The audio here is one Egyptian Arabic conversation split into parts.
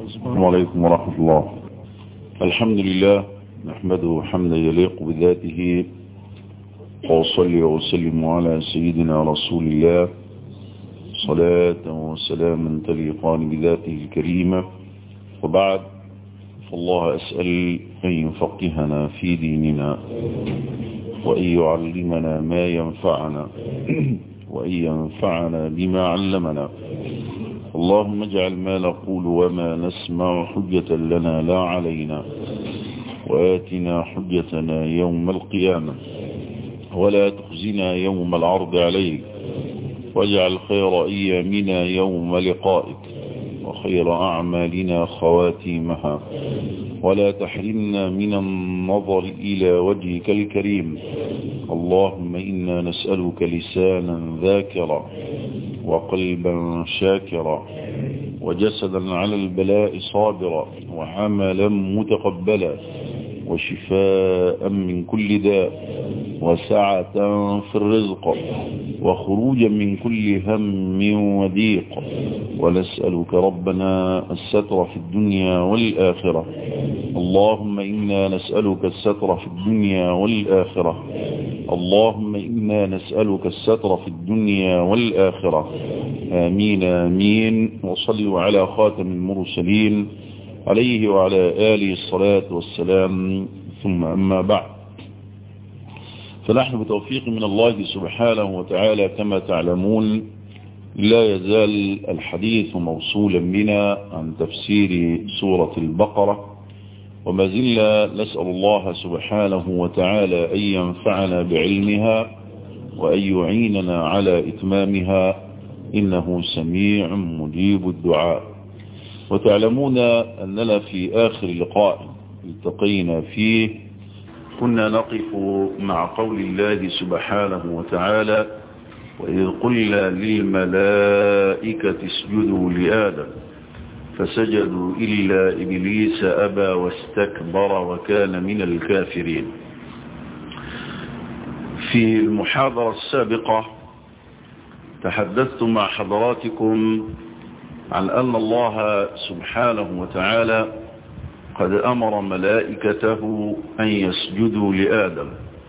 السلام عليكم ورحمة الله الحمد لله نحمده حمدا يليق بذاته وصلي وسلم على سيدنا رسول الله صلاة وسلاما تليقان بذاته الكريمة وبعد فالله أسأل أن يفقهنا في ديننا وأن يعلمنا ما ينفعنا وأن ينفعنا بما علمنا اللهم اجعل ما نقول وما نسمع حجة لنا لا علينا وآتنا حجتنا يوم القيامة ولا تخزنا يوم العرض عليك واجعل خير أيامنا يوم لقائك وخير أعمالنا خواتيمها ولا تحرمنا من النظر إلى وجهك الكريم اللهم إنا نسألك لسانا ذاكرا وقلبا شاكرا وجسدا على البلاء صابرا وعملا متقبلا وشفاء من كل داء وسعة في الرزق وخروجا من كل هم وضيق ونسألك ربنا الستر في الدنيا والآخرة اللهم إنا نسألك الستر في الدنيا والآخرة اللهم إنا نسألك الستر في الدنيا والآخرة آمين آمين وصلوا على خاتم المرسلين عليه وعلى آله الصلاة والسلام ثم أما بعد فنحن بتوفيق من الله سبحانه وتعالى كما تعلمون لا يزال الحديث موصولا بنا عن تفسير سورة البقرة وما زلنا نسأل الله سبحانه وتعالى أن ينفعنا بعلمها وأن يعيننا على إتمامها إنه سميع مجيب الدعاء وتعلمون أننا في آخر لقاء التقينا فيه كنا نقف مع قول الله سبحانه وتعالى وإذ قلنا للملائكة اسجدوا لآدم فسجدوا إلا إبليس أبى واستكبر وكان من الكافرين في المحاضرة السابقة تحدثت مع حضراتكم عن أن الله سبحانه وتعالى قد أمر ملائكته أن يسجدوا لآدم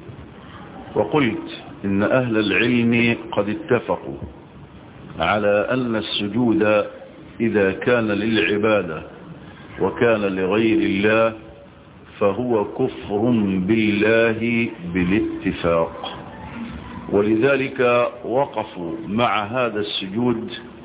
وقلت إن أهل العلم قد اتفقوا على أن السجود إذا كان للعبادة وكان لغير الله فهو كفر بالله بالاتفاق ولذلك وقفوا مع هذا السجود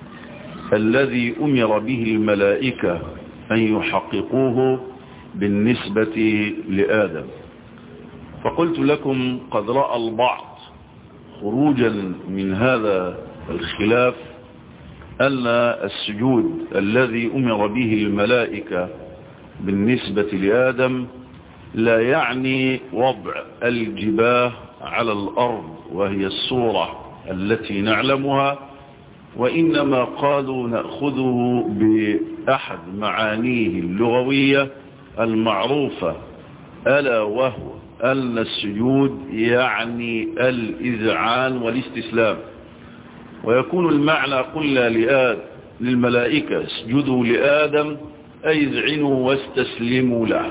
الذي أمر به الملائكة أن يحققوه بالنسبة لآدم فقلت لكم قد رأى البعض خروجا من هذا الخلاف أن السجود الذي أمر به الملائكة بالنسبة لآدم لا يعني وضع الجباه على الأرض وهي الصورة التي نعلمها وإنما قالوا نأخذه بأحد معانيه اللغوية المعروفة ألا وهو أن السجود يعني الإذعان والاستسلام ويكون المعنى قلنا لآد للملائكة اسجدوا لآدم أي اذعنوا واستسلموا له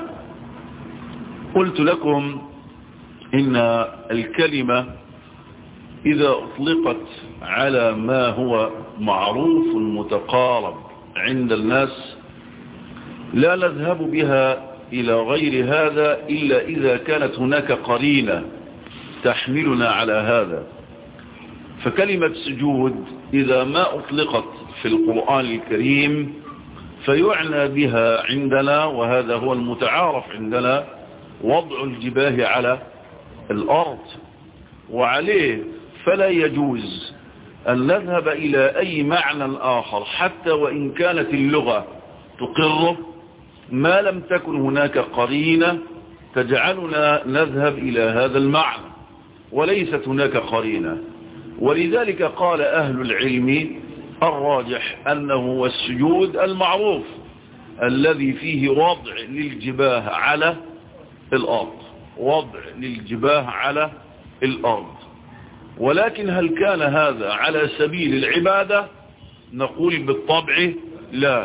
قلت لكم إن الكلمة إذا أطلقت على ما هو معروف متقارب عند الناس لا نذهب بها إلى غير هذا إلا إذا كانت هناك قرينة تحملنا على هذا فكلمة سجود إذا ما أطلقت في القرآن الكريم فيعنى بها عندنا وهذا هو المتعارف عندنا وضع الجباه على الأرض وعليه فلا يجوز أن نذهب إلى أي معنى آخر حتى وإن كانت اللغة تقره ما لم تكن هناك قرينة تجعلنا نذهب إلى هذا المعنى وليست هناك قرينة ولذلك قال أهل العلم الراجح أنه هو السجود المعروف الذي فيه وضع للجباه على الأرض وضع للجباه على الأرض ولكن هل كان هذا على سبيل العبادة نقول بالطبع لا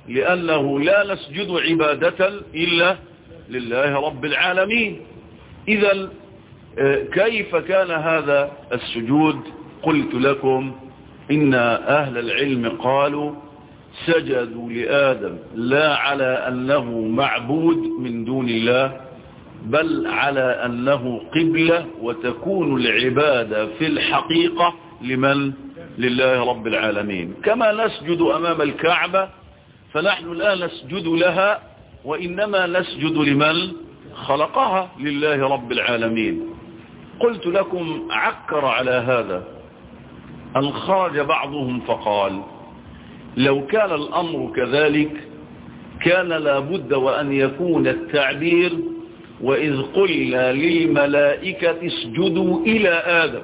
لأنه لا نسجد عبادة إلا لله رب العالمين إذا كيف كان هذا السجود قلت لكم إن أهل العلم قالوا سجدوا لآدم لا على أنه معبود من دون الله بل على أنه قبلة وتكون العبادة في الحقيقة لمن لله رب العالمين كما نسجد أمام الكعبة فنحن الآن نسجد لها وإنما نسجد لمن خلقها لله رب العالمين قلت لكم عكر على هذا أن خرج بعضهم فقال لو كان الأمر كذلك كان لابد وأن يكون التعبير وإذ قلنا للملائكة اسجدوا إلى آدم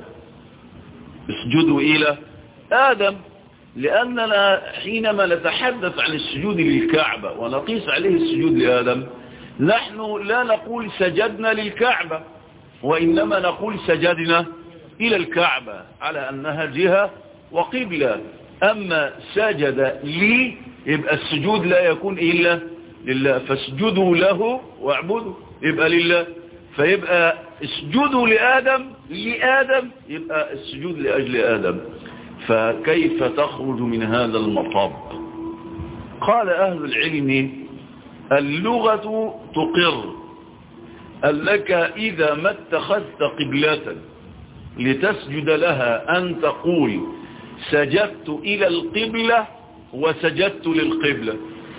اسجدوا إلى آدم لأننا حينما نتحدث عن السجود للكعبة ونقيس عليه السجود لآدم نحن لا نقول سجدنا للكعبة وإنما نقول سجدنا إلى الكعبة على أنها جهة وقبلة أما سجد لي يبقى السجود لا يكون إلا لله فاسجدوا له واعبدوا يبقى لله فيبقى اسجدوا لآدم لآدم يبقى السجود لأجل آدم فكيف تخرج من هذا المطب قال أهل العلم اللغة تقر أنك إذا ما اتخذت قبلة لتسجد لها أن تقول سجدت إلى القبلة وسجدت للقبلة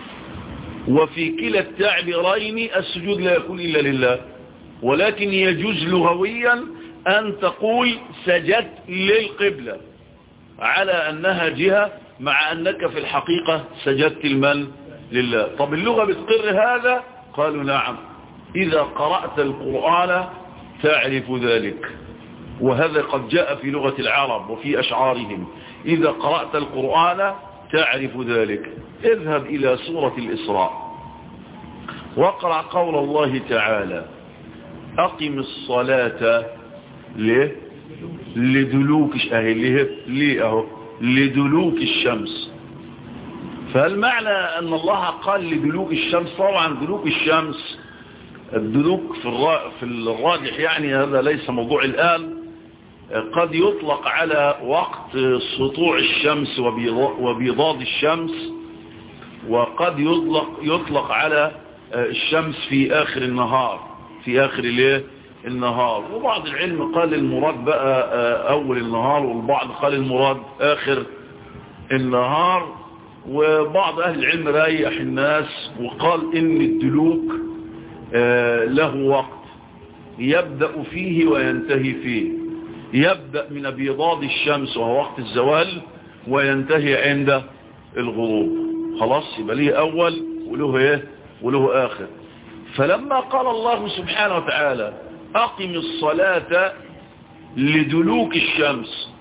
وفي كلا التعبيرين السجود لا يكون إلا لله ولكن يجوز لغويا أن تقول سجدت للقبلة على أنها جهة مع أنك في الحقيقة سجدت المن لله طب اللغة بتقر هذا قالوا نعم إذا قرأت القرآن تعرف ذلك وهذا قد جاء في لغة العرب وفي أشعارهم إذا قرأت القرآن تعرف ذلك اذهب إلى سورة الإسراء واقرأ قول الله تعالى أقم الصلاة ليه لدلوك أهله ليه أهو لدلوك الشمس فهل معنى أن الله قال لدلوك الشمس طبعا دلوك الشمس الدلوك في, في الراجح يعني هذا ليس موضوع الآن قد يطلق على وقت سطوع الشمس وبيضاد الشمس وقد يطلق, يطلق على الشمس في آخر النهار في آخر الايه النهار وبعض العلم قال المراد بقى أول النهار والبعض قال المراد آخر النهار وبعض أهل العلم ريح الناس وقال إن الدلوك له وقت يبدأ فيه وينتهي فيه يبدأ من بيضاد الشمس وهو وقت الزوال وينتهي عند الغروب خلاص يبقى ليه أول وله إيه وله آخر فلما قال الله سبحانه وتعالى أقم الصلاة لدلوك الشمس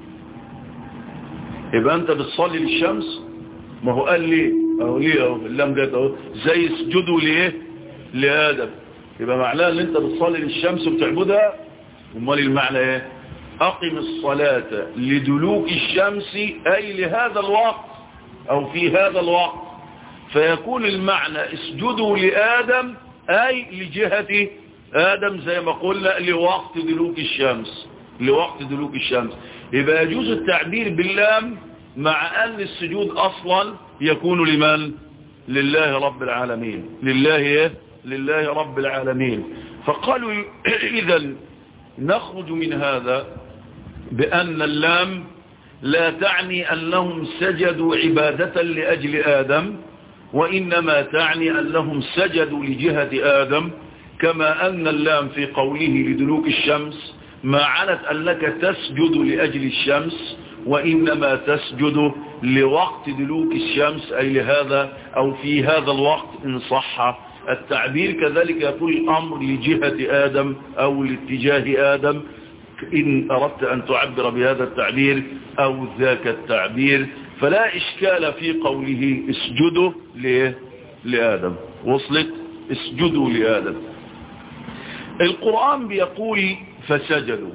يبقى أنت بتصلي للشمس ما هو قال لي أهو ليه أهو اللام جات أهو زي اسجدوا ليه لآدم يبقى معناه ان انت بتصلي للشمس وبتعبدها امال المعنى ايه اقم الصلاة لدلوك الشمس اي لهذا الوقت او في هذا الوقت فيكون المعنى اسجدوا لآدم اي لجهة آدم زي ما قلنا لوقت دلوك الشمس لوقت دلوك الشمس يبقى يجوز التعبير باللام مع أن السجود أصلا يكون لمن لله رب العالمين لله إيه؟ لله رب العالمين فقالوا إذا نخرج من هذا بأن اللام لا تعني أنهم سجدوا عبادة لأجل آدم وإنما تعني أنهم سجدوا لجهة آدم كما أن اللام في قوله لدلوك الشمس ما عنت أنك تسجد لأجل الشمس وإنما تسجد لوقت دلوك الشمس أي لهذا أو في هذا الوقت إن صح التعبير كذلك يكون الأمر لجهة آدم أو لاتجاه آدم إن أردت أن تعبر بهذا التعبير أو ذاك التعبير فلا إشكال في قوله اسجدوا لآدم وصلت اسجدوا لآدم القرآن بيقول فسجدوا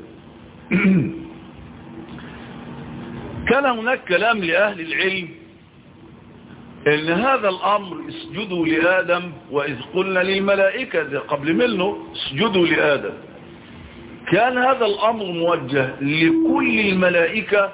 كان هناك كلام لأهل العلم ان هذا الامر اسجدوا لآدم واذ قلنا للملائكة قبل منه اسجدوا لآدم كان هذا الامر موجه لكل الملائكة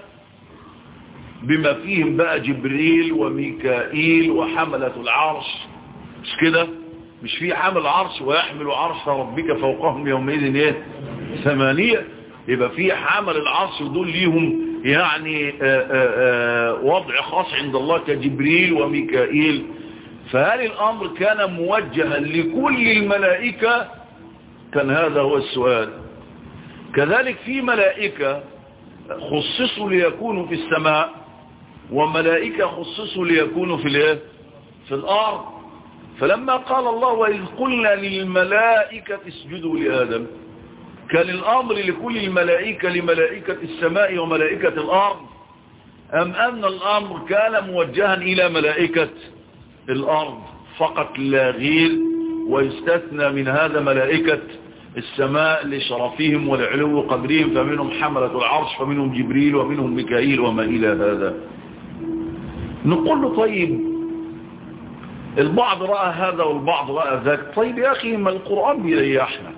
بما فيهم بقى جبريل وميكائيل وحملة العرش مش كده مش في حمل عرش ويحمل عرش ربك فوقهم يومئذ ايه ثمانية يبقى في حمل العرش ودول ليهم يعني آآ آآ وضع خاص عند الله كجبريل وميكائيل فهل الامر كان موجها لكل الملائكة كان هذا هو السؤال كذلك في ملائكة خصصوا ليكونوا في السماء وملائكة خصصوا ليكونوا في الايه في الارض فلما قال الله وإذ قلنا للملائكة اسجدوا لآدم كان الأمر لكل الملائكة لملائكة السماء وملائكة الأرض أم أن الأمر كان موجها إلى ملائكة الأرض فقط لا غير ويستثنى من هذا ملائكة السماء لشرفهم ولعلو قدرهم فمنهم حملة العرش فمنهم جبريل ومنهم ميكائيل وما إلى هذا نقول له طيب البعض رأى هذا والبعض رأى ذاك طيب يا أخي ما القرآن بيريحنا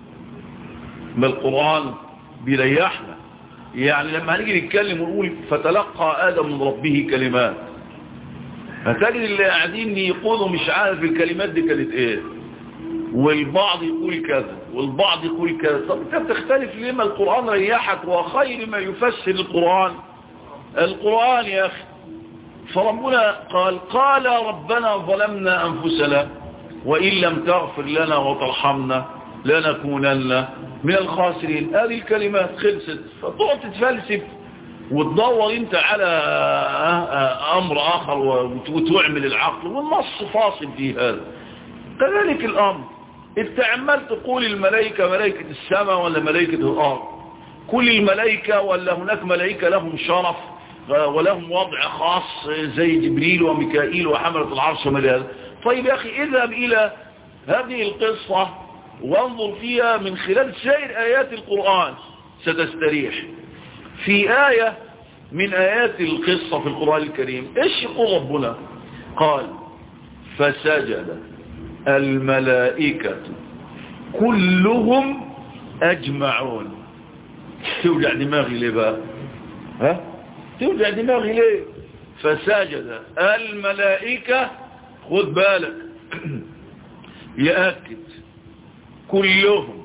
ما القرآن بيريحنا يعني لما هنيجي نتكلم ونقول فتلقى آدم من ربه كلمات هتجد اللي قاعدين يقولوا مش عارف الكلمات دي كانت ايه والبعض يقول كذا والبعض يقول كذا طب انت بتختلف ليه ما القرآن ريحك وخير ما يفسر القرآن القرآن يا أخي فربنا قال قال ربنا ظلمنا أنفسنا وإن لم تغفر لنا وترحمنا لنكونن من الخاسرين هذه الكلمات خلصت فتقعد تتفلسف وتدور انت على أمر آخر وتعمل العقل والنص فاصل في هذا كذلك الأمر انت عمال تقول الملائكة ملائكة السماء ولا ملائكة الأرض كل الملائكة ولا هناك ملائكة لهم شرف ولهم وضع خاص زي جبريل وميكائيل وحملة العرش وما هذا طيب يا أخي اذهب إلى هذه القصة وانظر فيها من خلال سائر آيات القرآن ستستريح في آية من آيات القصة في القرآن الكريم إيش يقول ربنا قال فسجد الملائكة كلهم أجمعون توجع دماغي ليه بقى ها توجع دماغي ليه فسجد الملائكة خد بالك يأكد كلهم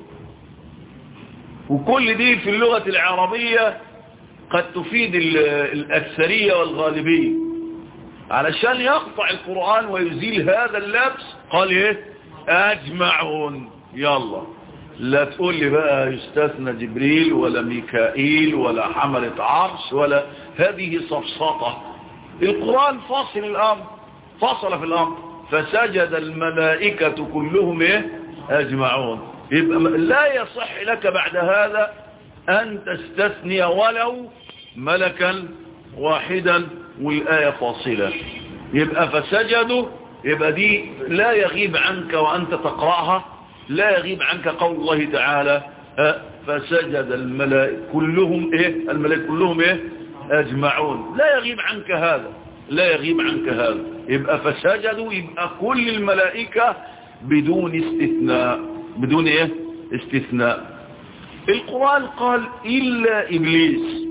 وكل دي في اللغة العربية قد تفيد الأكثرية والغالبية علشان يقطع القرآن ويزيل هذا اللبس قال ايه اجمعون يلا لا تقول لي بقى يستثنى جبريل ولا ميكائيل ولا حملة عرش ولا هذه صفصطة القرآن فاصل الأمر فصل في الأمر فسجد الملائكة كلهم ايه أجمعون يبقى لا يصح لك بعد هذا أن تستثني ولو ملكا واحدا والآية فاصلة يبقى فسجدوا يبقى دي لا يغيب عنك وأنت تقرأها لا يغيب عنك قول الله تعالى فسجد الملائكة كلهم ايه الملائكة كلهم ايه اجمعون لا يغيب عنك هذا لا يغيب عنك هذا يبقى فسجدوا يبقى كل الملائكة بدون استثناء بدون ايه استثناء القرآن قال إلا إبليس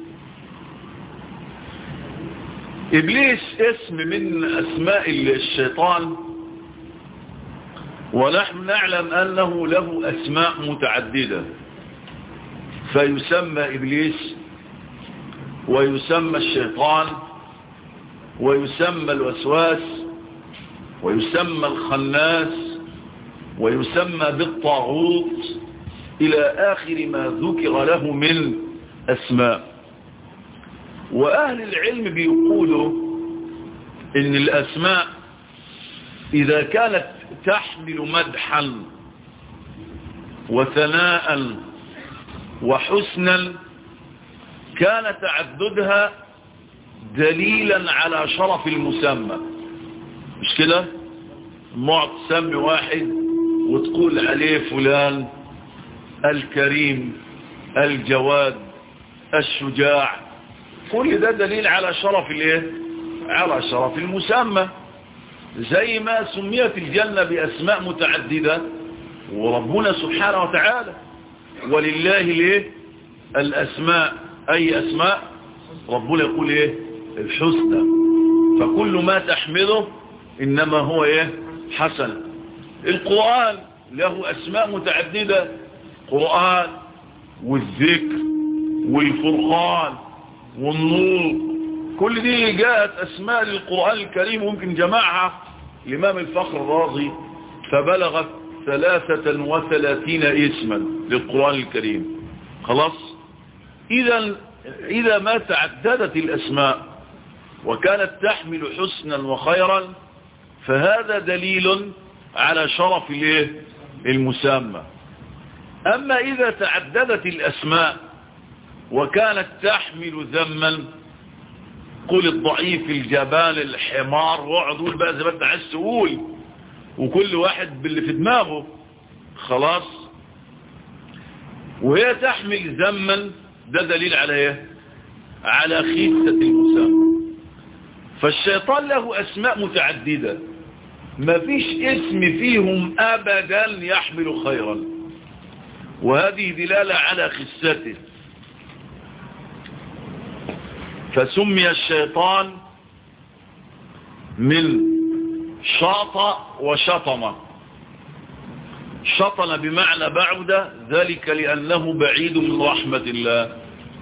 إبليس اسم من أسماء الشيطان ونحن نعلم أنه له أسماء متعددة فيسمى إبليس ويسمى الشيطان ويسمى الوسواس ويسمى الخناس ويسمى بالطاغوت إلى آخر ما ذكر له من أسماء وأهل العلم بيقولوا إن الأسماء إذا كانت تحمل مدحا وثناء وحسنا كان تعددها دليلا على شرف المسمى مش كده ما تسمي واحد وتقول عليه فلان الكريم الجواد الشجاع كل ده دليل على شرف الايه على شرف المسمى زي ما سميت الجنة بأسماء متعددة وربنا سبحانه وتعالى ولله ليه الأسماء أي أسماء ربنا يقول إيه الحسنى فكل ما تحمله إنما هو إيه حسن القرآن له أسماء متعددة قرآن والذكر والفرقان والنور كل دي جاءت أسماء للقرآن الكريم ممكن جمعها الإمام الفخر الرازي فبلغت ثلاثة وثلاثين اسما للقرآن الكريم خلاص إذا إذا ما تعددت الأسماء وكانت تحمل حسنا وخيرا فهذا دليل على شرف المسمى أما إذا تعددت الأسماء وكانت تحمل ذما قل الضعيف الجبال الحمار واقعد بقى زي ما انت عايز تقول وكل واحد باللي في دماغه خلاص وهي تحمل ذما ده دليل على ايه على خيسة المسمى فالشيطان له اسماء متعددة ما فيش اسم فيهم ابدا يحمل خيرا وهذه دلالة على خسته فسمي الشيطان من شاط وشطم شطن بمعنى بعد ذلك لأنه بعيد من رحمة الله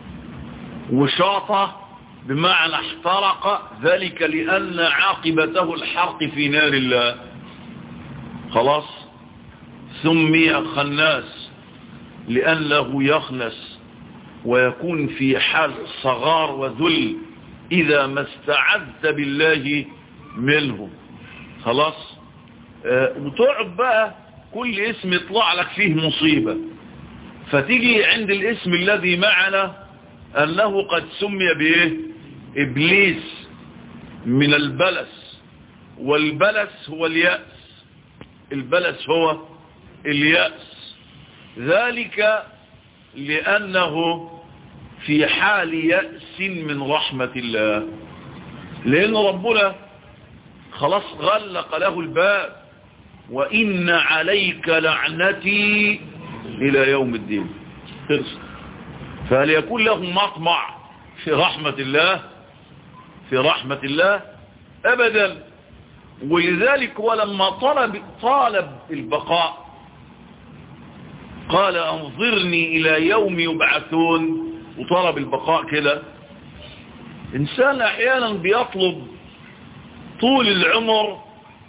وشاط بمعنى احترق ذلك لأن عاقبته الحرق في نار الله خلاص سمي خناس لأنه يخنس ويكون في حال صغار وذل إذا ما استعذت بالله منه خلاص آه وتقعد بقى كل اسم يطلع لك فيه مصيبة فتيجي عند الاسم الذي معنا أنه قد سمي بإيه إبليس من البلس والبلس هو اليأس البلس هو اليأس ذلك لأنه في حال يأس من رحمة الله لأن ربنا خلاص غلق له الباب وإن عليك لعنتي إلى يوم الدين خلص فهل يكون له مطمع في رحمة الله في رحمة الله أبدا ولذلك ولما طلب طالب البقاء قال أنظرني إلى يوم يبعثون وطلب البقاء كده إنسان أحيانا بيطلب طول العمر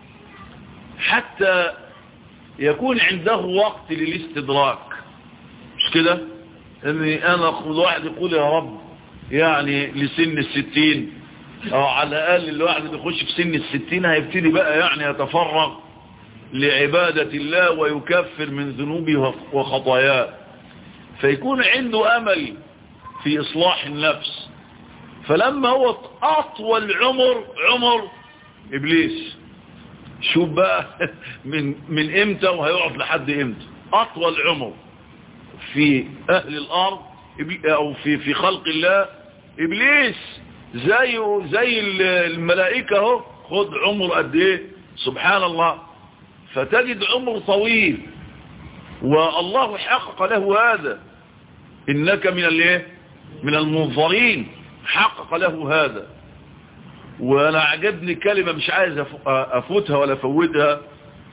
حتى يكون عنده وقت للاستدراك مش كده اني انا اخذ واحد يقول يا رب يعني لسن الستين او على الاقل الواحد اللي يخش في سن الستين هيبتدي بقى يعني يتفرغ لعبادة الله ويكفر من ذنوبه وخطاياه فيكون عنده امل في اصلاح النفس فلما هو اطول عمر عمر ابليس شوف بقى من من امتى وهيقعد لحد امتى اطول عمر في اهل الارض او في في خلق الله ابليس زيه زي الملائكه اهو خد عمر قد ايه سبحان الله فتجد عمر طويل والله حقق له هذا انك من الايه من المنظرين حقق له هذا وانا عجبني كلمة مش عايز افوتها ولا افوتها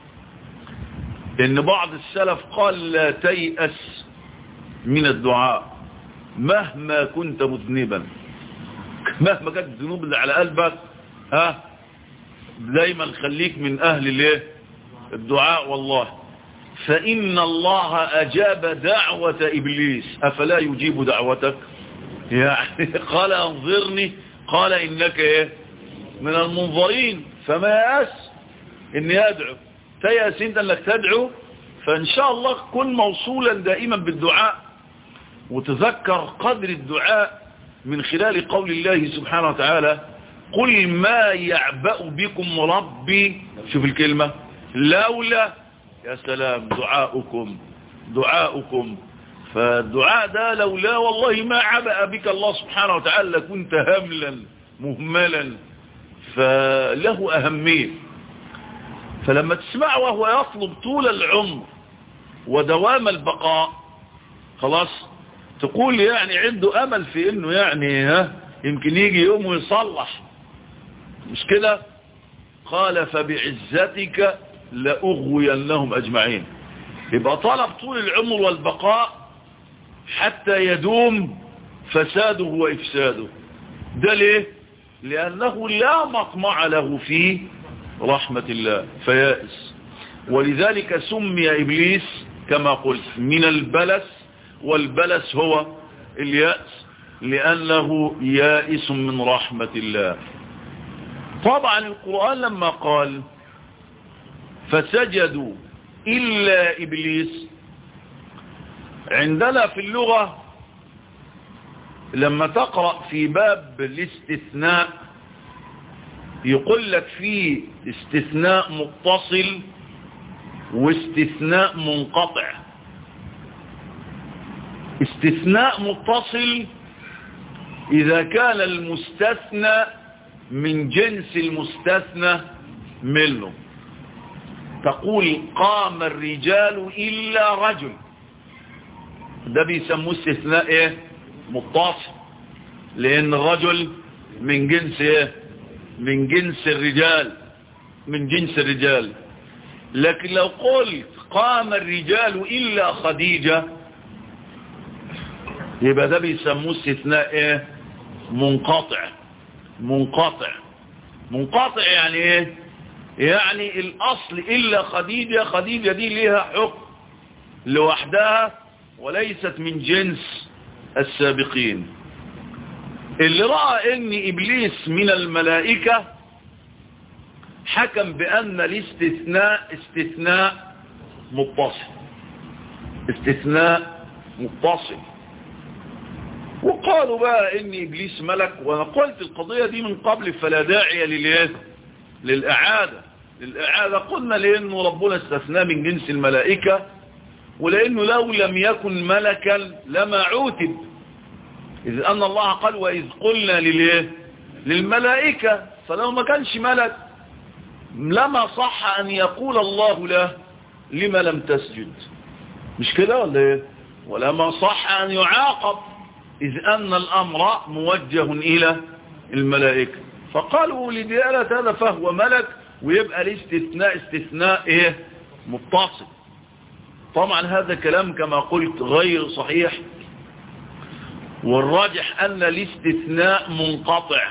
ان بعض السلف قال لا تيأس من الدعاء مهما كنت مذنبا مهما كانت الذنوب اللي على قلبك ها دايما خليك من اهل الايه الدعاء والله فإن الله أجاب دعوة إبليس أفلا يجيب دعوتك يعني قال أنظرني قال إنك إيه من المنظرين فما يأس إني أدعو تيأس أنت أنك تدعو فإن شاء الله كن موصولا دائما بالدعاء وتذكر قدر الدعاء من خلال قول الله سبحانه وتعالى قل ما يعبأ بكم ربي شوف الكلمة لولا يا سلام دعاؤكم دعاؤكم فالدعاء ده لولا والله ما عبأ بك الله سبحانه وتعالى كنت هملا مهملا فله أهمية فلما تسمع وهو يطلب طول العمر ودوام البقاء خلاص تقول يعني عنده أمل في انه يعني ها يمكن يجي يوم ويصلح مش كده قال فبعزتك لأغوينهم أجمعين يبقى طلب طول العمر والبقاء حتى يدوم فساده وإفساده ده ليه لأنه لا مطمع له في رحمة الله فيائس ولذلك سمي إبليس كما قلت من البلس والبلس هو اليأس لأنه يائس من رحمة الله طبعا القرآن لما قال فسجدوا إلا إبليس عندنا في اللغة لما تقرأ في باب الاستثناء يقول لك فيه استثناء متصل واستثناء منقطع استثناء متصل إذا كان المستثنى من جنس المستثنى منه تقول قام الرجال إلا رجل ده بيسموه استثناء ايه متصل لان الرجل من جنس ايه من جنس الرجال من جنس الرجال لكن لو قلت قام الرجال إلا خديجة يبقى ده بيسموه استثناء ايه منقطع منقطع منقطع يعني ايه يعني الاصل الا خديجة خديجة دي ليها حكم لوحدها وليست من جنس السابقين اللي رأى ان ابليس من الملائكة حكم بان الاستثناء استثناء متصل استثناء متصل وقالوا بقى ان ابليس ملك وانا قلت القضية دي من قبل فلا داعي للايه للاعادة للاعادة قلنا لانه ربنا استثناه من جنس الملائكة ولانه لو لم يكن ملكا لما عوتب اذ ان الله قال واذ قلنا للايه للملائكة فلو ما كانش ملك لما صح ان يقول الله له لما لم تسجد مش كده ولا ايه ولما صح ان يعاقب إذ أن الأمر موجه إلى الملائكة فقالوا لديالة هذا فهو ملك ويبقى الاستثناء استثناء إيه متصل طبعا هذا كلام كما قلت غير صحيح والراجح أن الاستثناء منقطع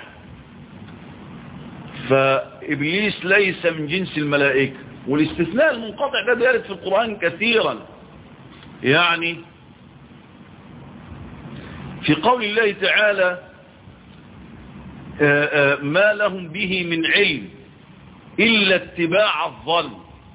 فإبليس ليس من جنس الملائكة والاستثناء المنقطع ده دارت في القرآن كثيرا يعني في قول الله تعالى آآ آآ ما لهم به من علم إلا اتباع الظن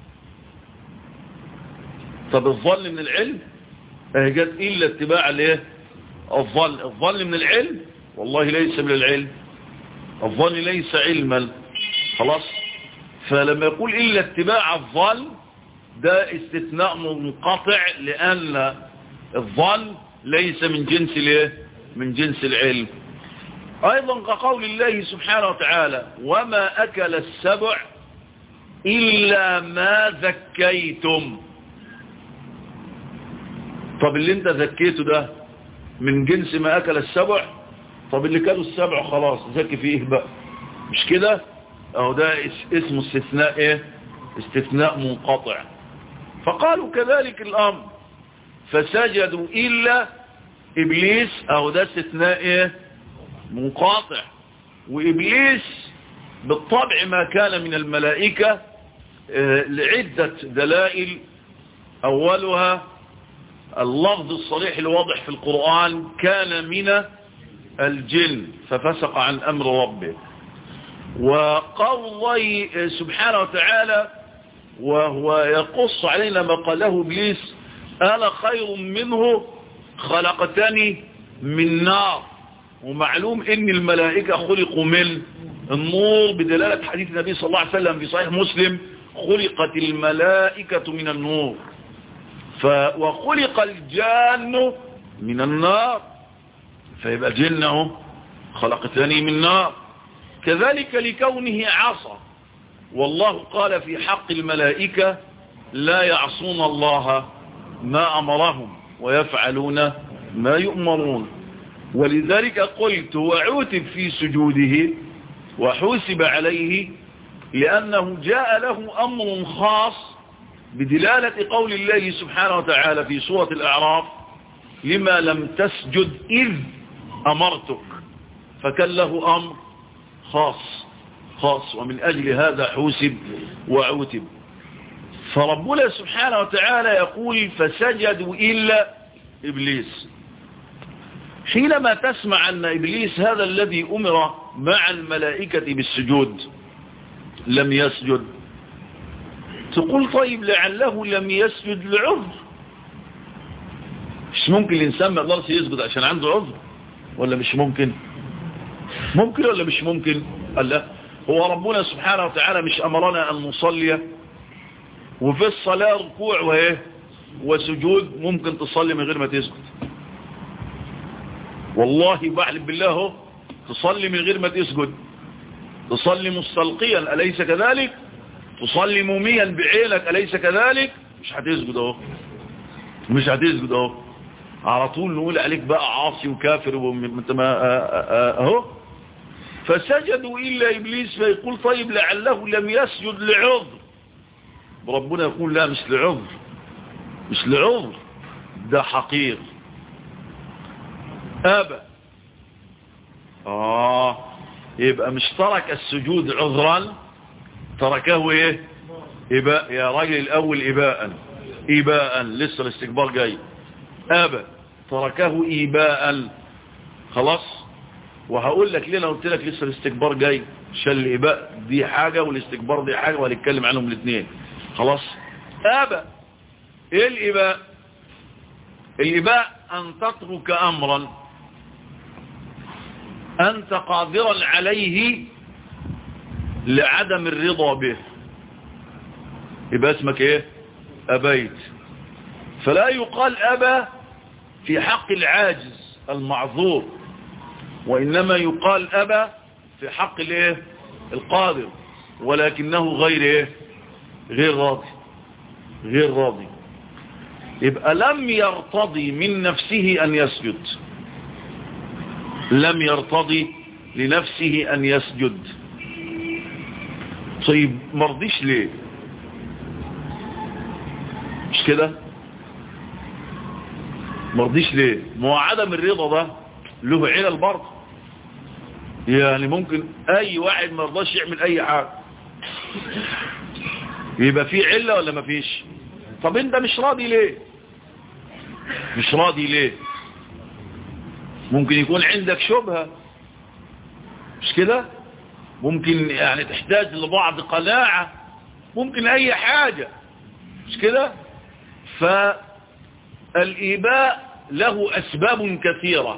طب الظن من العلم جت إلا اتباع الايه الظن الظن من العلم والله ليس من العلم الظن ليس علما خلاص فلما يقول إلا اتباع الظن ده استثناء منقطع لأن الظن ليس من جنس الايه من جنس العلم ايضا كقول الله سبحانه وتعالى وما اكل السبع الا ما ذكيتم طب اللي انت ذكيته ده من جنس ما اكل السبع طب اللي كانوا السبع خلاص ذكي فيه بقى مش كده اهو ده اسمه استثناء ايه استثناء منقطع فقالوا كذلك الامر فسجدوا إلا إبليس أو ده استثناء إيه منقاطع وإبليس بالطبع ما كان من الملائكة آه لعدة دلائل أولها اللفظ الصريح الواضح في القرآن كان من الجن ففسق عن أمر ربه وقول الله سبحانه وتعالى وهو يقص علينا ما قاله إبليس أنا خير منه خلقتني من نار ومعلوم ان الملائكة خلقوا من النور بدلالة حديث النبي صلى الله عليه وسلم في صحيح مسلم خلقت الملائكة من النور ف وخلق الجان من النار فيبقى جنه خلقتني من نار كذلك لكونه عصى والله قال في حق الملائكة لا يعصون الله ما أمرهم ويفعلون ما يؤمرون ولذلك قلت وعوتب في سجوده وحوسب عليه لأنه جاء له أمر خاص بدلالة قول الله سبحانه وتعالى في سورة الأعراف لما لم تسجد إذ أمرتك فكان له أمر خاص خاص ومن أجل هذا حوسب وعوتب فربنا سبحانه وتعالى يقول فسجدوا إلا إبليس حينما تسمع أن إبليس هذا الذي أمر مع الملائكة بالسجود لم يسجد تقول طيب لعله لم يسجد لعذر مش ممكن الإنسان ما يقدرش يسجد عشان عنده عذر ولا مش ممكن ممكن ولا مش ممكن قال لا هو ربنا سبحانه وتعالى مش أمرنا أن نصلي وفي الصلاة ركوع وإيه وسجود ممكن تصلي من غير ما تسجد والله بحلف بالله هو تصلي من غير ما تسجد تصلي مستلقيا أليس كذلك تصلي موميا بعينك أليس كذلك مش هتسجد اهو مش هتسجد اهو على طول نقول عليك بقى عاصي وكافر وانت ما اهو فسجدوا إلا إبليس فيقول طيب لعله لم يسجد لعذر ربنا يقول لا مش لعذر مش لعذر ده حقير أبى آه يبقى مش ترك السجود عذرا تركه ايه إباء يا راجل الأول إباء إباء لسه الاستكبار جاي أبى تركه إباء خلاص وهقول لك ليه انا قلت لك لسه الاستكبار جاي عشان الإباء دي حاجة والاستكبار دي حاجة وهنتكلم عنهم الاثنين خلاص أبى إيه الإباء الإباء أن تترك أمرا أنت قادرا عليه لعدم الرضا به يبقى اسمك ايه أبيت فلا يقال أبا في حق العاجز المعذور وإنما يقال أبا في حق الايه القادر ولكنه غير ايه غير راضي غير راضي يبقى لم يرتضي من نفسه أن يسجد لم يرتضي لنفسه أن يسجد طيب مرضيش ليه مش كده مرضيش ليه ما هو عدم الرضا ده له علل برضه يعني ممكن اي واحد ما يرضاش يعمل اي حاجه يبقى في عله ولا ما فيش طب انت مش راضي ليه مش راضي ليه ممكن يكون عندك شبهه مش كده ممكن يعني تحتاج لبعض قناعة ممكن اي حاجة مش كده فالإيباء له أسباب كثيرة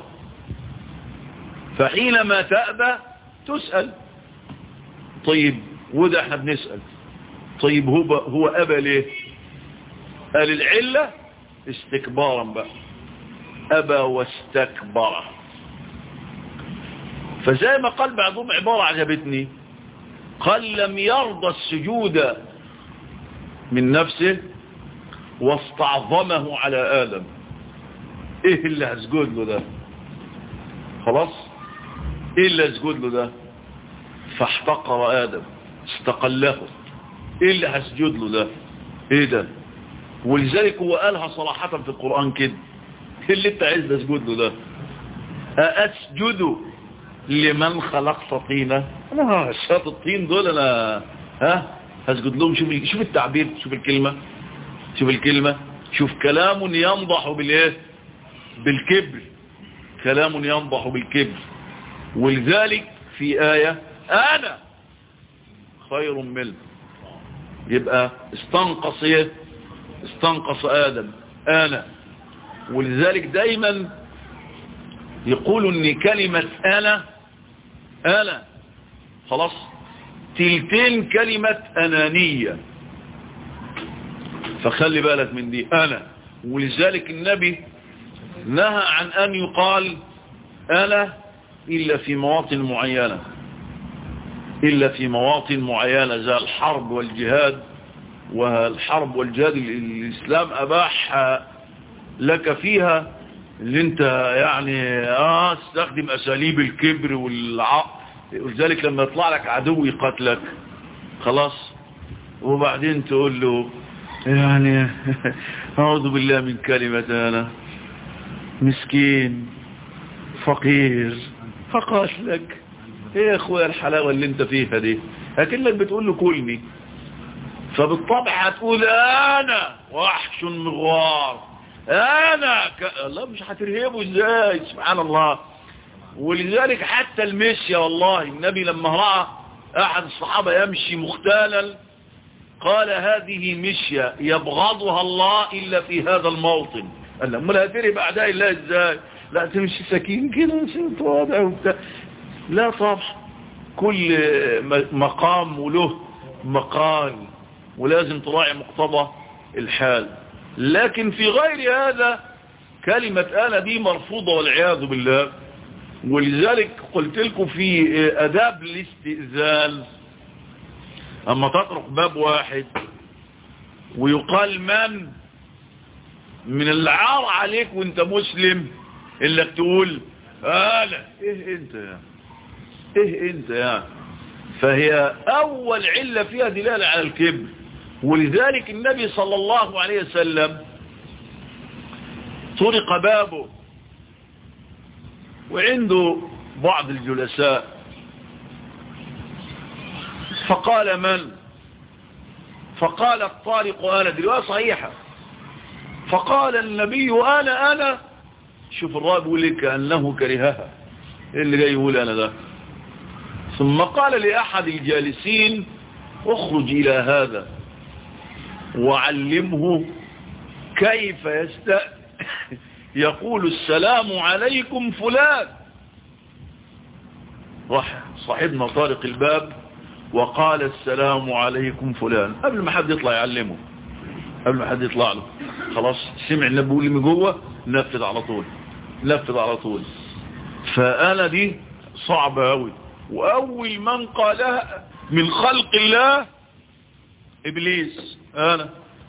فحينما تأبى تسأل طيب وده احنا بنسأل طيب هو, هو أبى ليه قال العلة استكبارا بقى أبى واستكبر فزي ما قال بعضهم عبارة عجبتني قال لم يرضى السجود من نفسه واستعظمه على آدم ايه اللي هسجد له ده خلاص ايه اللي هسجد له ده فاحتقر آدم استقله ايه اللي هسجد له ده ايه ده ولذلك هو قالها صراحة في القرآن كده ايه اللي انت عايز تسجد له ده أسجد لمن خلقت طينة انا شاط الطين دول انا ها هسجد لهم شوف شوف التعبير شوف الكلمة شوف الكلمة شوف كلام ينضح بالايه بالكبر كلام ينضح بالكبر ولذلك في آية أنا خير منه يبقى استنقص ايه استنقص آدم أنا ولذلك دايما يقولوا ان كلمة أنا أنا خلاص تلتين كلمة أنانية فخلي بالك من دي أنا ولذلك النبي نهى عن أن يقال أنا إلا في مواطن معينة إلا في مواطن معينة زي الحرب والجهاد والحرب والجهاد الإسلام أباح لك فيها اللي انت يعني اه استخدم اساليب الكبر والع ولذلك لما يطلع لك عدو يقتلك خلاص وبعدين تقول له يعني اعوذ بالله من كلمة انا مسكين فقير فقاتلك ايه يا اخويا الحلاوة اللي انت فيها دي لكنك بتقول له كلني فبالطبع هتقول انا وحش مغوار انا ك... الله مش هترهبه ازاي سبحان الله ولذلك حتى المشي والله النبي لما رأى احد الصحابة يمشي مختالا قال هذه مشية يبغضها الله الا في هذا الموطن قال له امال هترهب اعداء الله ازاي لا تمشي سكين كده وتواضع وبتاع لا طبعا كل مقام وله مقال ولازم تراعي مقتضى الحال لكن في غير هذا كلمة أنا دي مرفوضة والعياذ بالله ولذلك قلت لكم في أداب الاستئذان أما تطرق باب واحد ويقال من من العار عليك وانت مسلم انك تقول أنا ايه انت يا ايه انت يا فهي اول علة فيها دلالة على الكبر ولذلك النبي صلى الله عليه وسلم طرق بابه وعنده بعض الجلساء فقال من فقال الطارق أنا دي رواية صحيحة فقال النبي أنا أنا شوف الراب يقول لك كأنه كرهها إيه اللي جاي يقول أنا ده ثم قال لأحد الجالسين اخرج إلى هذا وعلمه كيف يست يقول السلام عليكم فلان راح صاحبنا طارق الباب وقال السلام عليكم فلان قبل ما حد يطلع يعلمه قبل ما حد يطلع له خلاص سمع النبي بيقول من جوه نفذ على طول نفذ على طول فانا دي صعبه قوي واول من قالها من خلق الله ابليس انا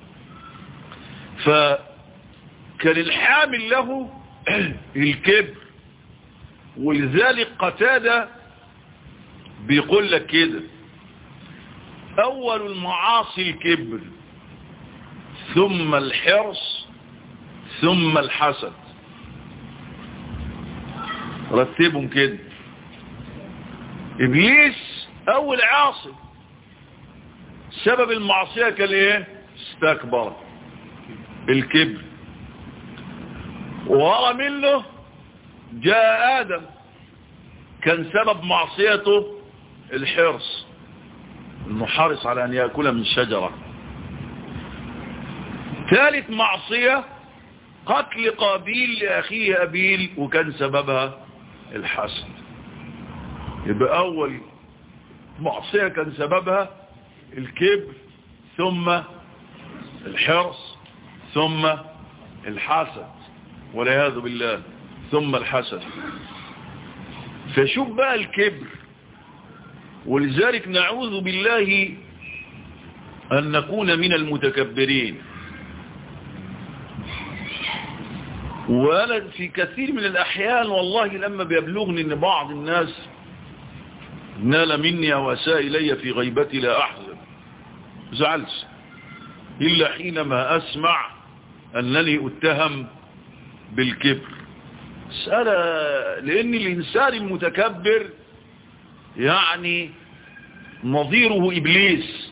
فكان الحامل له الكبر ولذلك قتادة بيقول لك كده اول المعاصي الكبر ثم الحرص ثم الحسد رتبهم كده ابليس اول عاصي سبب المعصية كان ايه استكبر الكبر ورا منه جاء آدم كان سبب معصيته الحرص انه حرص على ان يأكل من شجرة ثالث معصية قتل قابيل لأخيه أبيل وكان سببها الحسد يبقى أول معصية كان سببها الكبر ثم الحرص ثم الحسد والعياذ بالله ثم الحسد فشوف بقى الكبر ولذلك نعوذ بالله أن نكون من المتكبرين وأنا في كثير من الأحيان والله لما بيبلغني أن بعض الناس نال مني أو أساء إلي في غيبتي لا أحزن زعلت إلا حينما أسمع أنني أتهم بالكبر سأل لأن الإنسان المتكبر يعني نظيره إبليس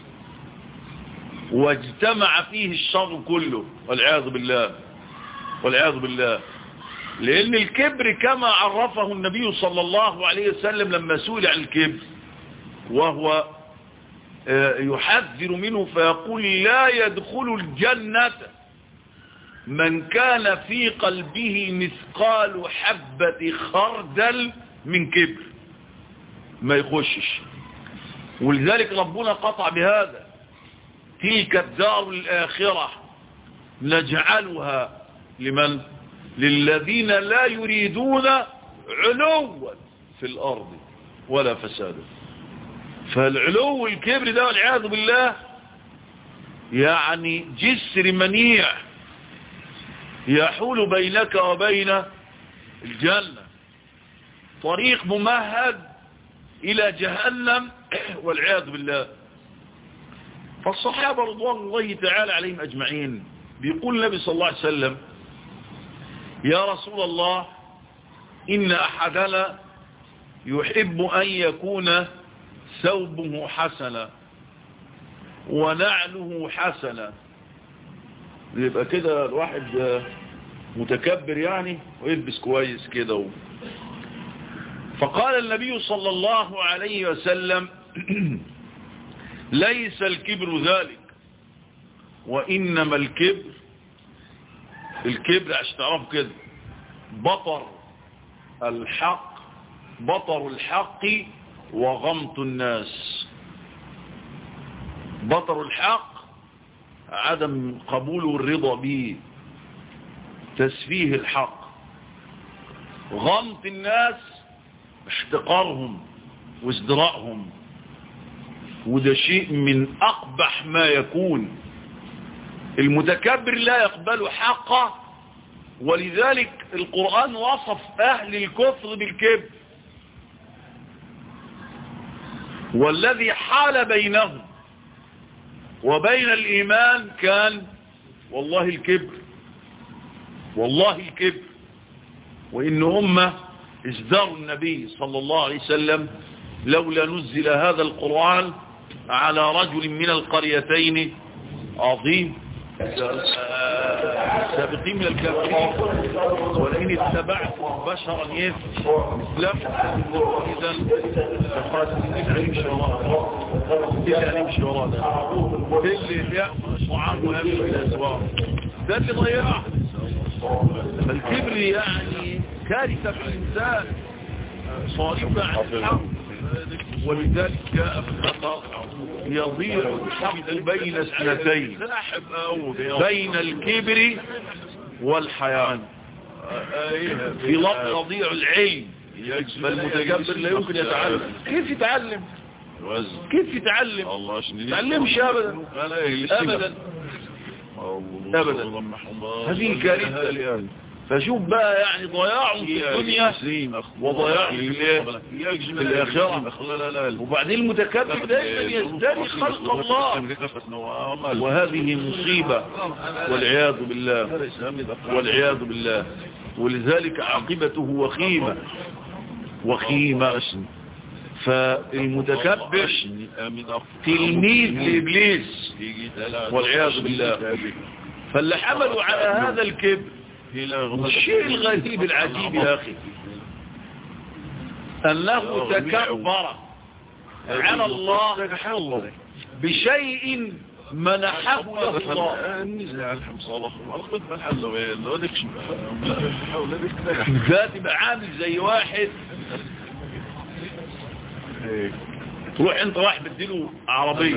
واجتمع فيه الشر كله والعياذ بالله والعياذ بالله لأن الكبر كما عرفه النبي صلى الله عليه وسلم لما سئل عن الكبر وهو يحذر منه فيقول لا يدخل الجنة من كان في قلبه مثقال حبة خردل من كبر ما يخشش ولذلك ربنا قطع بهذا تلك الدار الآخرة نجعلها لمن للذين لا يريدون علوا في الأرض ولا فسادا فالعلو والكبر ده والعياذ بالله يعني جسر منيع يحول بينك وبين الجنة طريق ممهد إلى جهنم والعياذ بالله فالصحابة رضوان الله تعالى عليهم أجمعين بيقول النبي صلى الله عليه وسلم يا رسول الله إن أحدنا يحب أن يكون ثوبه حسنا ونعله حسنا يبقى كده الواحد متكبر يعني ويلبس كويس كده و... فقال النبي صلى الله عليه وسلم ليس الكبر ذلك وإنما الكبر الكبر عشان تعرفوا كده بطر الحق بطر الحق وغمط الناس بطر الحق عدم قبول الرضا به تسفيه الحق غمط الناس احتقارهم وازدراءهم وده شيء من أقبح ما يكون المتكبر لا يقبل حقه ولذلك القرآن وصف أهل الكفر بالكبر والذي حال بينهم وبين الإيمان كان والله الكبر والله الكبر وإن هم ازداروا النبي صلى الله عليه وسلم لولا نزل هذا القرآن على رجل من القريتين عظيم السابقين من الكافرين ولئن اتبعت بشرا مثلهم اذا فقال اذا نمشي وراء اذا نمشي وراء ده اللي يأخذ طعام ويمشي الى الاسواق ده اللي ضيعه الكبر يعني كارثه في الانسان صارفه عن الحق ولذلك جاء في الخطأ يضيع الحق بين اثنتين بين الكبر والحياة في لفظ يضيع العلم فالمتكبر لا يمكن يتعلم كيف يتعلم كيف يتعلم تعلمش ابدا ابدا ابدا هذه كارثه فشوف بقى يعني ضياع في الدنيا وضياع في الآخرة وبعدين المتكبر دائما يزدري خلق الله وهذه مصيبة والعياذ بالله والعياذ بالله ولذلك عاقبته وخيمة وخيمة فالمتكبر تلميذ لإبليس والعياذ بالله فاللي حملوا على هذا الكبر الشيء الغريب العجيب يا أخي أنه تكبر على الله بشيء منحه الله ذات يبقى عامل زي واحد تروح انت راح بديله عربية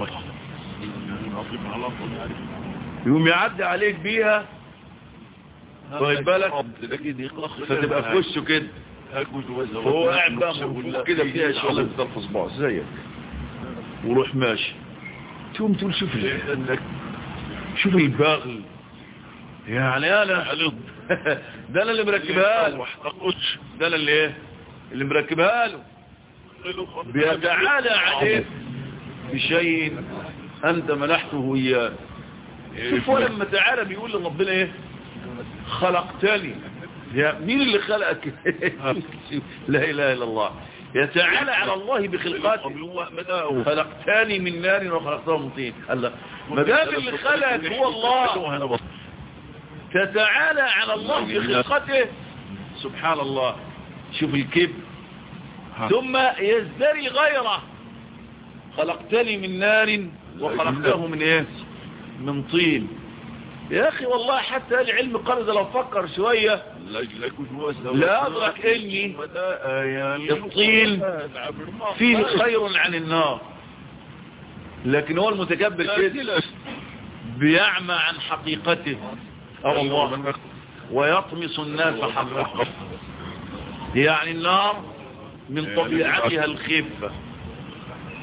يوم يعدي عليك بيها واخد بالك فتبقى في وشه كده هو قاعد بقى مرفوع كده فيها شغل في صباع زيك وروح ماشي تقوم تقول شوف شوف البغل يعني انا ده انا اللي مركبها له ده انا اللي ايه اللي مركبها له بيتعالى عليه بشيء انت منحته اياه شوف لما تعالى بيقول لربنا ايه خلقتني يا مين اللي خلقك لا اله الا الله يتعالى على الله بخلقاته خلقتني من نار وخلقته من طين الله ما دام اللي خلقك هو الله تتعالى على الله بخلقته سبحان الله شوف الكبر ثم يزدري غيره خلقتني من نار وخلقته من ايه من طين يا اخي والله حتى العلم قال لو فكر شوية لا ادرك اني الطين فيه خير عن النار لكن هو المتكبر كده بيعمى عن حقيقته اه الله ويطمس الناس حقه يعني النار من طبيعتها الخفة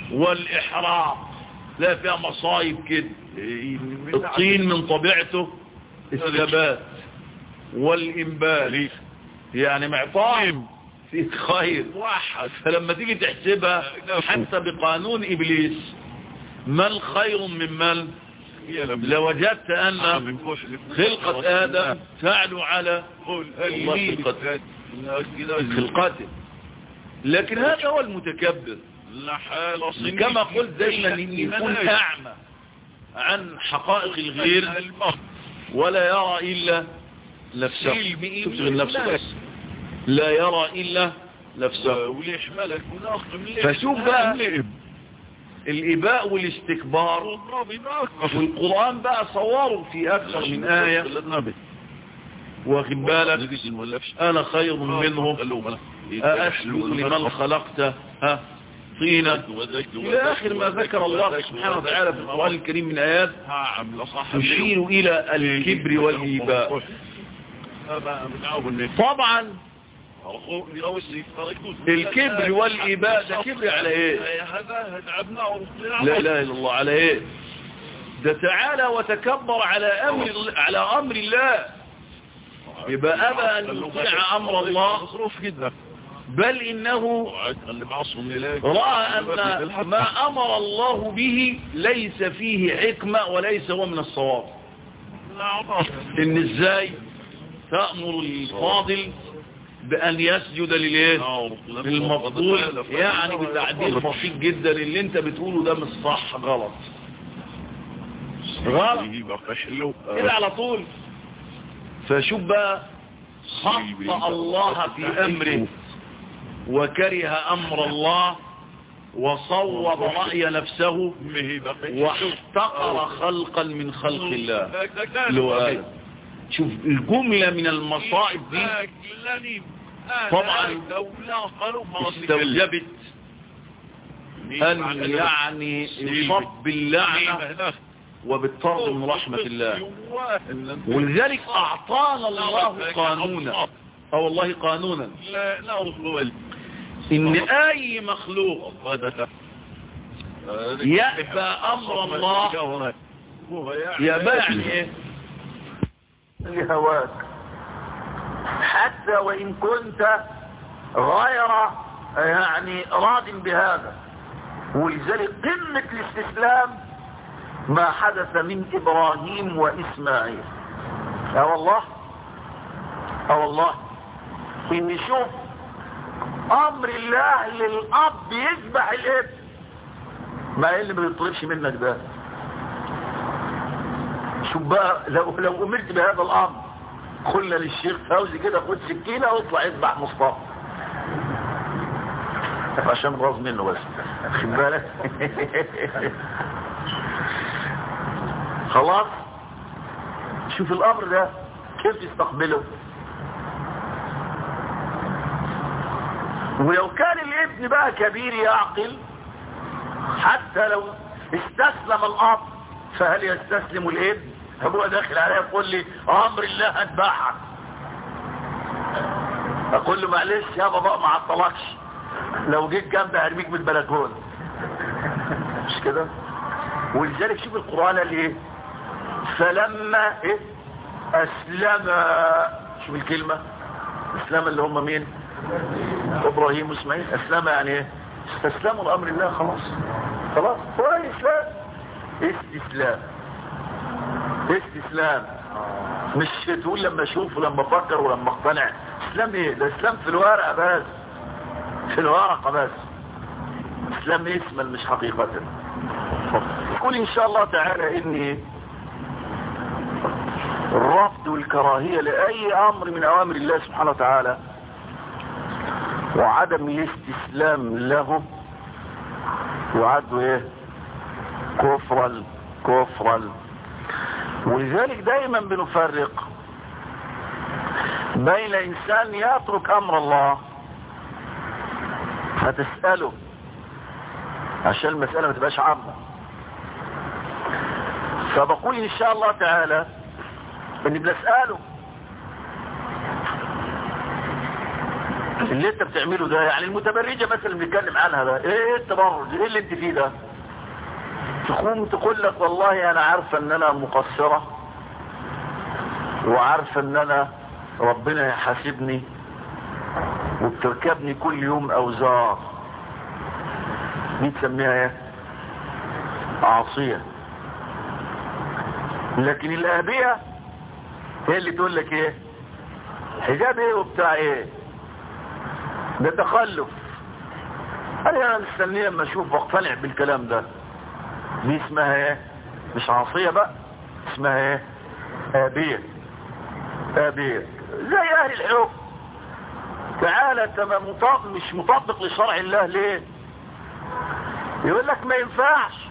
والإحراق لا فيها مصايب كده الطين من طبيعته الثبات والإنبال يعني معطاء في خير فلما تيجي تحسبها حتى بقانون إبليس من خير من من لوجدت أن خلقة آدم تعلو على خلقة خلقته لكن هذا هو المتكبر كما قلت دايما ان يكون اعمى عن حقائق الغير ولا يرى الا نفسه تبتغي نفسه بس لا يرى الا نفسه فشوف بقى الإباء والاستكبار والقرآن بقى صوروا في أكثر من آية واخد بالك أنا خير منه أأسجد لمن خلقت ها طينة إلى آخر ما ذكر الله سبحانه وتعالى في القرآن الكريم من آيات تشير إلى الكبر والإباء طبعا الكبر والإباء ده كبر على ايه لا اله الا الله على ايه ده تعالى وتكبر على امر على امر الله يبقى ابى ان يطيع امر الله بل انه راى ان ما امر الله به ليس فيه حكمة وليس هو من الصواب ان ازاي تأمر الفاضل بأن يسجد للايه للمفضول يعني بتعديل بسيط جدا اللي انت بتقوله ده مش صح غلط غلط كده على طول فشوف بقى خط الله في أمره وكره أمر الله وصوب رأي نفسه واحتقر خلقا من خلق الله لو آدم شوف الجملة من المصائب دي طبعا استوجبت أن يعني يصب باللعنة وبالطرد من رحمة الله ولذلك أعطانا الله قانونا أو والله قانونا إن أي مخلوق يأبى أمر الله يأبى يعني إيه لهواك حتى وإن كنت غير يعني راض بهذا ولذلك قمة الاستسلام ما حدث من إبراهيم وإسماعيل اه والله اه والله إن شوف أمر الله للأب يذبح الابن ما إيه اللي ما بيطلبش منك ده شوف بقى لو لو امرت بهذا الامر قلنا للشيخ فوزي كده خد سكينه واطلع اذبح مصطفى عشان راض منه بس خد بالك خلاص شوف الامر ده كيف يستقبله ولو كان الابن بقى كبير يعقل حتى لو استسلم الاب فهل يستسلم الابن ابوه داخل عليه يقول لي امر الله هتبعك اقول له معلش يا بابا ما عطلكش لو جيت جنبي هرميك من البلكونه مش كده ولذلك شوف القران قال ايه فلما ايه اسلم شوف الكلمه اسلم اللي هم مين ابراهيم واسماعيل اسلم يعني ايه استسلموا لامر الله خلاص خلاص هو الاسلام استسلام استسلام مش تقول لما اشوف ولما افكر ولما اقتنع اسلام ايه ده اسلام في الورقه بس في الورقه بس اسلام اسما مش حقيقه يقول ان شاء الله تعالى اني الرفض والكراهية لأي أمر من أوامر الله سبحانه وتعالى وعدم الاستسلام له يعد ايه كفرا كفرا ولذلك دايما بنفرق بين انسان يترك امر الله فتسأله عشان المسألة ما تبقاش عامة فبقول ان شاء الله تعالى اني بنسأله اللي انت بتعمله ده يعني المتبرجة مثلا اللي بنتكلم عنها ده ايه التبرج ايه اللي انت فيه ده تقوم تقول لك والله انا عارفة ان انا مقصرة وعارفة ان انا ربنا يحاسبني وبتركبني كل يوم اوزار دي تسميها ايه عاصية لكن الابية هي اللي تقول لك ايه حجاب ايه وبتاع ايه ده تخلف انا مستنيه اما اشوف واقتنع بالكلام ده دي اسمها ايه مش عاصية بقى اسمها ايه ابية ابية زي اهل الحكم تعالى انت مطابق مش مطابق لشرع الله ليه يقول لك ما ينفعش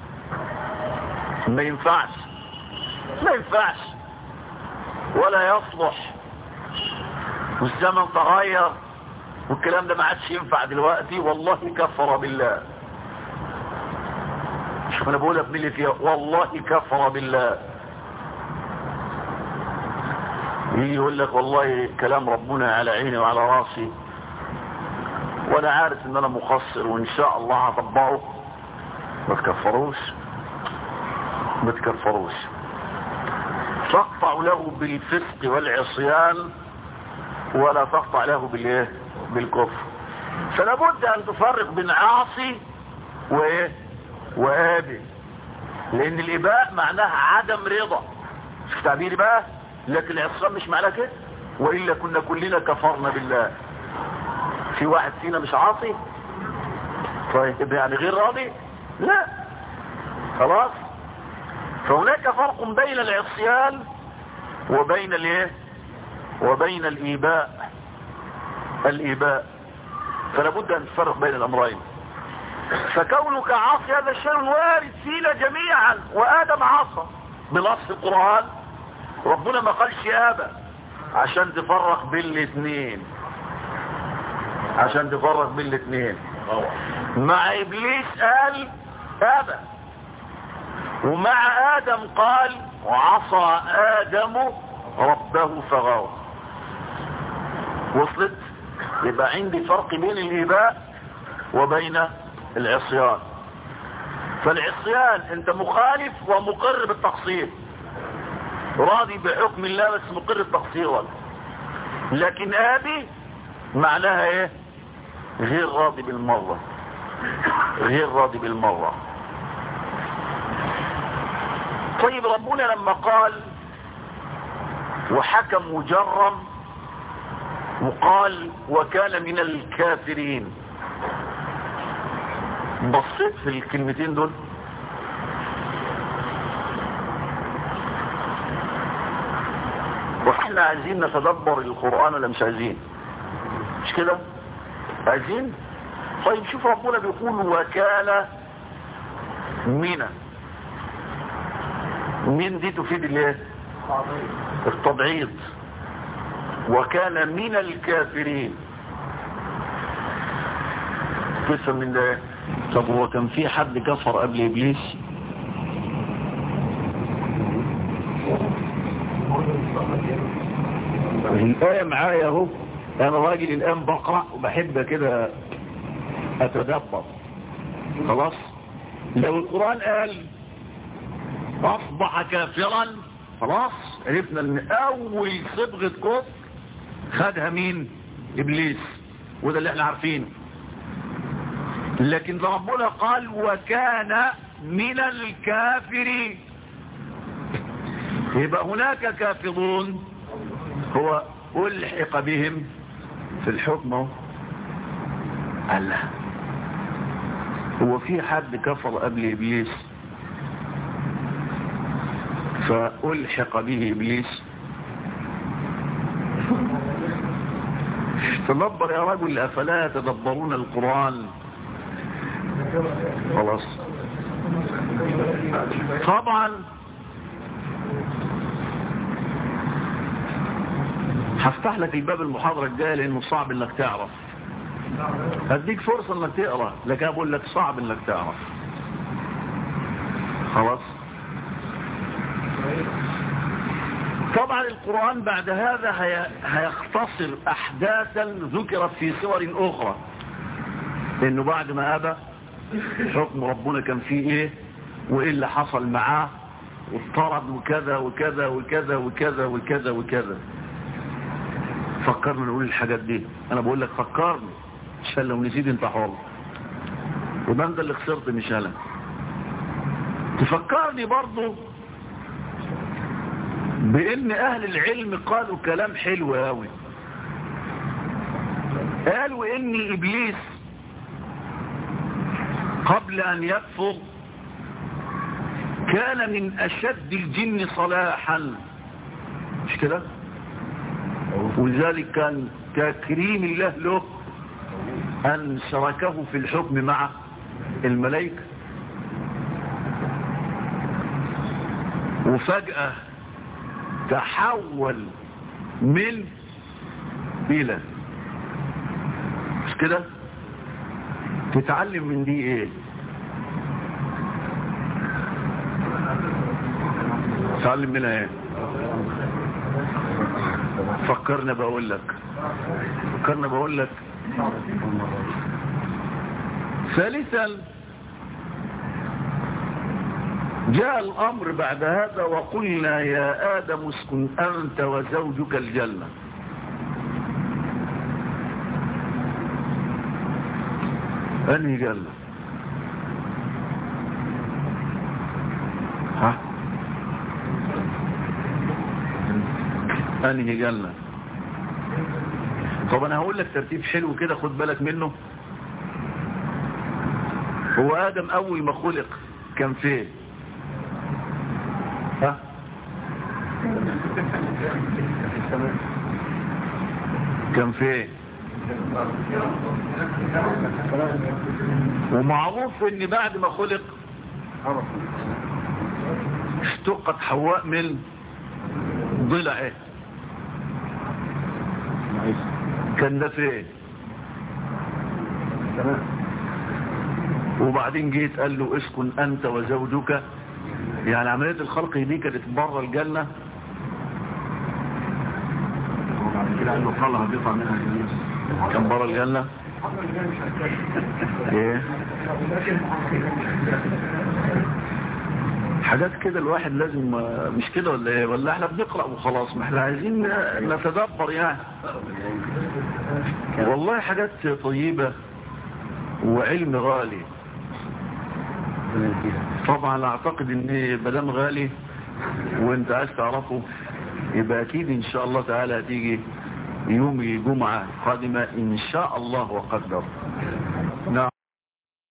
ما ينفعش ما ينفعش ولا يصلح والزمن تغير والكلام ده ما عادش ينفع دلوقتي والله كفر بالله شوف انا بقولها بملي فيها والله كفر بالله يجي يقول لك والله كلام ربنا على عيني وعلى راسي وانا عارف ان انا مقصر وان شاء الله هطبقه ما تكفروش ما تكفروش تقطع له بالفسق والعصيان ولا تقطع له بالايه بالكفر فلا بد ان تفرق بين عاصي وايه وابي لان الاباء معناها عدم رضا مش تعبيري بقى لكن العصيان مش معناه كده والا كنا كلنا كفرنا بالله في واحد فينا مش عاصي طيب يعني غير راضي لا خلاص فهناك فرق بين العصيان وبين الايه وبين الايباء الايباء فلا بد ان تفرق بين الامرين فكونك عاصي هذا الشيء وارد فينا جميعا وادم عصى بنص القران ربنا ما قالش ابى عشان تفرق بين الاثنين عشان تفرق بين الاثنين مع ابليس قال ابى ومع ادم قال وعصى ادم ربه فغوى وصلت يبقى عندي فرق بين الاباء وبين العصيان فالعصيان انت مخالف ومقر بالتقصير راضي بحكم الله بس مقر بالتقصير لكن ابي معناها ايه غير راضي بالمرة غير راضي بالمرة طيب ربنا لما قال وحكم مجرم وقال وكان من الكافرين بصيت في الكلمتين دول واحنا عايزين نتدبر القرآن ولا مش عايزين مش كده عايزين طيب شوف ربنا بيقول وكان من من دي تفيد الايه التبعيض وكان من الكافرين قسم من ده طب هو كان في حد كفر قبل ابليس الآية معايا اهو انا راجل الان بقرأ وبحب كده اتدبر خلاص لو القرآن قال اصبح كافرا خلاص عرفنا ان اول صبغة كفر خدها مين ابليس وده اللي احنا عارفينه لكن ربنا قال وكان من الكافرين يبقى هناك كافرون هو ألحق بهم في الحكم الله هو في حد كفر قبل إبليس فألحق به إبليس تدبر يا رجل أفلا يتدبرون القرآن خلاص طبعا هفتح لك الباب المحاضرة الجاية لانه صعب انك تعرف هديك فرصة انك تقرأ لكن اقول لك صعب انك تعرف خلاص طبعا القرآن بعد هذا هي... هيختصر أحداثا ذكرت في سور أخرى لأنه بعد ما أبى حكم ربنا كان فيه إيه وإيه اللي حصل معاه واضطرد وكذا وكذا وكذا وكذا وكذا وكذا فكرنا نقول الحاجات دي أنا بقول لك فكرني عشان لو نسيت انت حر وده انت اللي خسرت مش انا تفكرني برضو بان اهل العلم قالوا كلام حلو قوي قالوا ان ابليس قبل ان يكفر كان من اشد الجن صلاحا مش كده ولذلك كان تكريم الله له أن شركه في الحكم مع الملائكة وفجأة تحول من إلى مش كده تتعلم من دي ايه تتعلم منها ايه فكرنا بقول لك فكرنا بقول لك ثالثا جاء الأمر بعد هذا وقلنا يا آدم اسكن أنت وزوجك الجنة أنهي جنة ها أنهي جنة طب انا هقول لك ترتيب حلو كده خد بالك منه هو ادم اول ما خلق كان فين ها كان فين ومعروف ان بعد ما خلق اشتقت حواء من ضلع ايه كان ده فين وبعدين جيت قال له اسكن انت وزوجك يعني عملية الخلق دي كانت بره الجنة كان بره الجنة ايه حاجات كده الواحد لازم مش كده ولا ايه ولا احنا بنقرأ وخلاص ما احنا عايزين نتدبر يعني والله حاجات طيبة وعلم غالي طبعا اعتقد ان مدام غالي وانت عايز تعرفه يبقى اكيد ان شاء الله تعالى هتيجي يوم الجمعة قادمة ان شاء الله وقدر